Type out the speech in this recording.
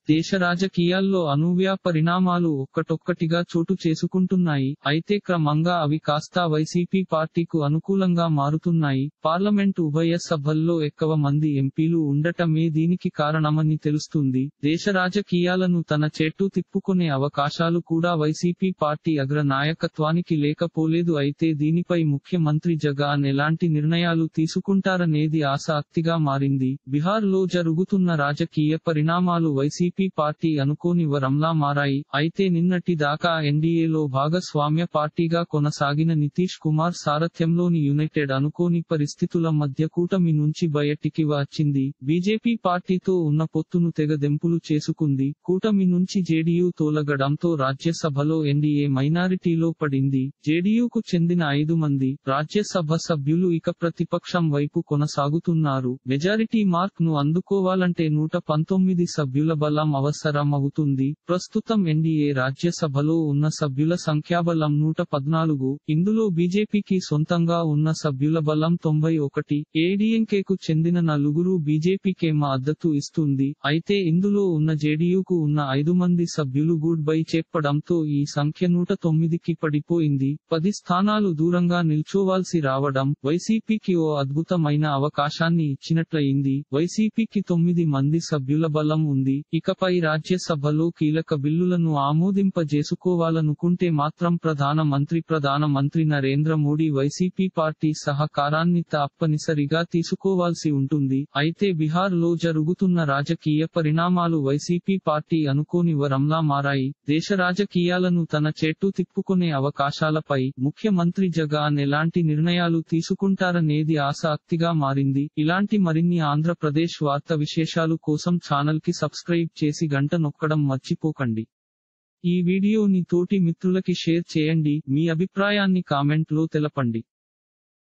దేశ రాజకీయాల్లో అనూహ్య పరిణామాలు ఒక్కటొక్కటిగా చోటు చేసుకుంటున్నాయి అయితే క్రమంగా అవి కాస్తా వైసీపీ పార్టీకు అనుకూలంగా మారుతున్నాయి పార్లమెంట్ ఉభయ సభల్లో ఎక్కువ మంది ఎంపీలు ఉండటమే దీనికి కారణమని తెలుస్తుంది దేశ రాజకీయాలను తన చెట్టు తిప్పుకునే అవకాశాలు కూడా వైసీపీ పార్టీ అగ్ర నాయకత్వానికి లేకపోలేదు అయితే దీనిపై ముఖ్యమంత్రి జగన్ ఎలాంటి నిర్ణయాలు తీసుకుంటారనేది ఆసక్తిగా మారింది బీహార్ లో జరుగుతున్న రాజకీయ పరిణామాలు వైసీపీ పార్టీ అనుకోని వరంలా మారాయి అయితే నిన్నటి దాకా ఎన్డీఏలో భాగస్వామ్య పార్టీగా కొనసాగిన నితీష్ కుమార్ సారథ్యంలోని యునైటెడ్ అనుకోని పరిస్థితుల మధ్య కూటమి నుంచి బయటికి వచ్చింది బీజేపీ పార్టీతో ఉన్న పొత్తును తెగదెంపులు చేసుకుంది కూటమి నుంచి జేడీయూ తోలగడంతో రాజ్యసభలో ఎన్డీఏ మైనారిటీలో పడింది జేడీయూకు చెందిన ఐదు మంది రాజ్యసభ సభ్యులు ఇక ప్రతిపక్షం వైపు కొనసాగుతున్నారు మెజారిటీ మార్క్ ను అందుకోవాలంటే నూట పంతొమ్మిది సభ్యుల బలం అవసరం అవుతుంది ప్రస్తుతం ఎన్డీఏ రాజ్యసభలో ఉన్న సభ్యుల సంఖ్యాబలం నూట పద్నాలుగు ఇందులో బీజేపీకి సొంతంగా ఉన్న సభ్యుల బలం తొంభై ఒకటి ఏడీఎంకేకు చెందిన నలుగురు బీజేపీకే మద్దతు ఇస్తుంది అయితే ఇందులో ఉన్న జేడీయూకు ఉన్న ఐదు మంది సభ్యులు గుడ్ బై చెప్పడంతో ఈ సంఖ్య నూట తొమ్మిదికి పడిపోయింది పది స్థానాలు దూరంగా నిల్చోవాల్సి రావడం వైసీపీకి ఓ అద్భుతమైన అవకాశాన్ని ఇచ్చినట్లయింది వైసీపీకి తొమ్మిది మంది సభ్యుల బలం ఉంది ఇకపై రాజ్యసభలో కీలక బిల్లులను ఆమోదింపజేసుకోవాలనుకుంటే మాత్రం ప్రధాన మంత్రి ప్రధాన మంత్రి నరేంద్ర మోడీ వైసీపీ పార్టీ సహకారాన్ని తప్పనిసరిగా తీసుకోవాల్సి ఉంటుంది అయితే బీహార్ లో జరుగుతున్న రాజకీయ పరిణామాలు వైసీపీ పార్టీ అనుకోని వరంలా మారాయి దేశ రాజకీయాలను తన చెట్టు తిప్పుకునే అవకాశాలపై ముఖ్యమంత్రి జగన్ ఎలాంటి నిర్ణయాలు తీసుకుంటారనేది ఆసక్తిగా మారింది ఇలాంటి మరిన్ని ఆంధ్రప్రదేశ్ వార్త విశేషాలు కోసం ఛానల్ కి సబ్స్క్రైబ్ చేసి గంట నొక్కడం మర్చిపోకండి ఈ వీడియోని తోటి మిత్రులకి షేర్ చేయండి మీ అభిప్రాయాన్ని కామెంట్ లో తెలపండి